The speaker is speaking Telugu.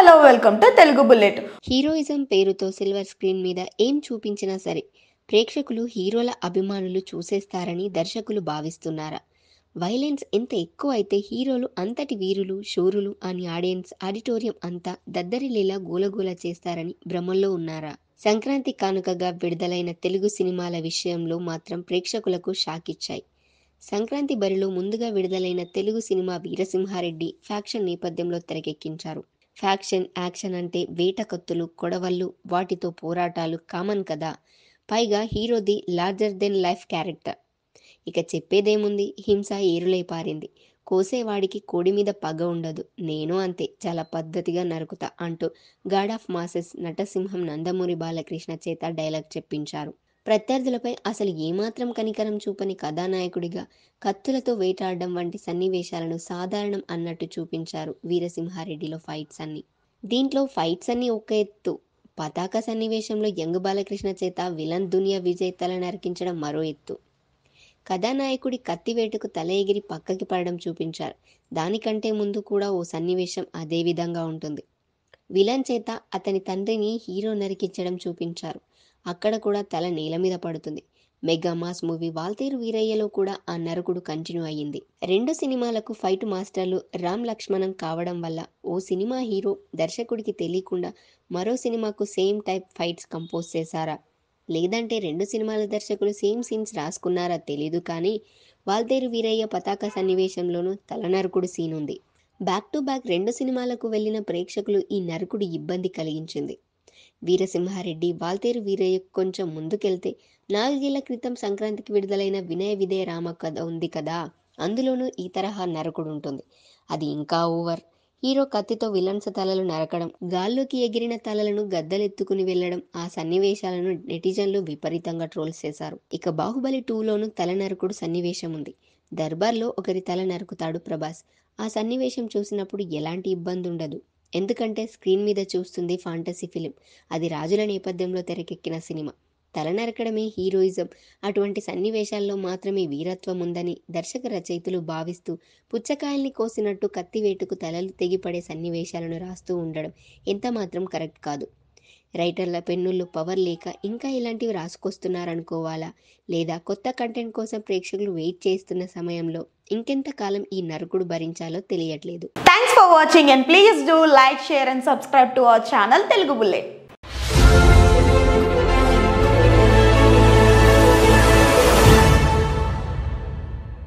hello welcome to Telugu bullet heroism పేరుతో సిల్వర్ స్క్రీన్ మీద ఏం చూపించినా సరే ప్రేక్షకులు హీరోల అభిమానులు చూసేస్తారని దర్శకులు భావిస్తున్నారా వైలెన్స్ ఎంత ఎక్కువ అయితే హీరోలు అంతటి వీరులు శూరులు అని ఆడియన్స్ ఆడిటోరియం అంతా దద్దరిల్లేలా గోలగోల చేస్తారని భ్రమల్లో ఉన్నారా సంక్రాంతి కానుకగా విడుదలైన తెలుగు సినిమాల విషయంలో మాత్రం ప్రేక్షకులకు షాక్ ఇచ్చాయి సంక్రాంతి బరిలో ముందుగా విడుదలైన తెలుగు సినిమా వీరసింహారెడ్డి ఫ్యాక్షన్ నేపథ్యంలో తెరకెక్కించారు ఫ్యాక్షన్ యాక్షన్ అంటే వేట కత్తులు కొడవళ్ళు వాటితో పోరాటాలు కామన్ కదా పైగా హీరోది లార్జర్ దెన్ లైఫ్ క్యారెక్టర్ ఇక చెప్పేదేముంది హింస ఏరులై పారింది కోసేవాడికి కోడి మీద పగ ఉండదు నేను అంతే చాలా పద్ధతిగా నరుకుతా అంటూ గాడ్ ఆఫ్ మాసెస్ నటసింహం నందమూరి బాలకృష్ణ చేత డైలాగ్ చెప్పించారు ప్రత్యర్థులపై అసలు ఏమాత్రం కనికరం చూపని కథానాయకుడిగా కత్తులతో వేటాడడం వంటి సన్నివేశాలను సాధారణం అన్నట్టు చూపించారు వీరసింహారెడ్డిలో ఫైట్స్ అన్ని దీంట్లో ఫైట్స్ అన్ని ఒక ఎత్తు పతాక సన్నివేశంలో యంగ్ బాలకృష్ణ చేత విలన్ దునియా విజయ్ తల నరికించడం మరో ఎత్తు కథానాయకుడి కత్తివేటుకు తల ఎగిరి పక్కకి పడడం చూపించారు దానికంటే ముందు కూడా ఓ సన్నివేశం అదే విధంగా ఉంటుంది విలన్ చేత అతని తండ్రిని హీరో నరికించడం చూపించారు అక్కడ కూడా తల నేల మీద పడుతుంది మెగా మాస్ మూవీ వాల్తేరు వీరయ్యలో కూడా ఆ నరకుడు కంటిన్యూ అయ్యింది రెండు సినిమాలకు ఫైట్ మాస్టర్లు రామ్ లక్ష్మణం కావడం వల్ల ఓ సినిమా హీరో దర్శకుడికి తెలియకుండా మరో సినిమాకు సేమ్ టైప్ ఫైట్స్ కంపోజ్ చేశారా లేదంటే రెండు సినిమాల దర్శకులు సేమ్ సీన్స్ రాసుకున్నారా తెలీదు కానీ వాల్తేరు వీరయ్య పతాక సన్నివేశంలోనూ తలనరుకుడు సీన్ ఉంది బ్యాక్ టు బ్యాక్ రెండు సినిమాలకు వెళ్ళిన ప్రేక్షకులు ఈ నరుకుడు ఇబ్బంది కలిగించింది వీరసింహారెడ్డి వాల్తేరు వీరయ్య కొంచెం ముందుకెళ్తే నాలుగేళ్ల క్రితం సంక్రాంతికి విడుదలైన వినయ విదయ రామ కథ ఉంది కదా అందులోనూ ఈ తరహా నరకుడు ఉంటుంది అది ఇంకా ఓవర్ హీరో కత్తితో విలన్స్ తలలు నరకడం గాల్లోకి ఎగిరిన తలలను గద్దలెత్తుకుని వెళ్లడం ఆ సన్నివేశాలను నెటిజన్లు విపరీతంగా ట్రోల్స్ చేశారు ఇక బాహుబలి టూలోనూ తల నరకుడు సన్నివేశం ఉంది దర్బార్లో ఒకరి తల నరుకుతాడు ప్రభాస్ ఆ సన్నివేశం చూసినప్పుడు ఎలాంటి ఇబ్బంది ఉండదు ఎందుకంటే స్క్రీన్ మీద చూస్తుంది ఫాంటసీ ఫిలిం అది రాజుల నేపథ్యంలో తెరకెక్కిన సినిమా తల నరకడమే హీరోయిజం అటువంటి సన్నివేశాల్లో మాత్రమే వీరత్వం ఉందని దర్శక రచయితలు భావిస్తూ పుచ్చకాయల్ని కోసినట్టు కత్తివేటుకు తలలు తెగిపడే సన్నివేశాలను రాస్తూ ఉండడం ఎంత మాత్రం కరెక్ట్ కాదు రైటర్ల పెన్నుల్లో పవర్ లేక ఇంకా ఇలాంటివి రాసుకొస్తున్నారనుకోవాలా లేదా కొత్త కంటెంట్ కోసం ప్రేక్షకులు వెయిట్ చేస్తున్న సమయంలో ఇంకెంత కాలం ఈ నరకుడు భరించాలో తెలియట్లేదు thanks for watching and please do like share and subscribe to our channel Telugu bullet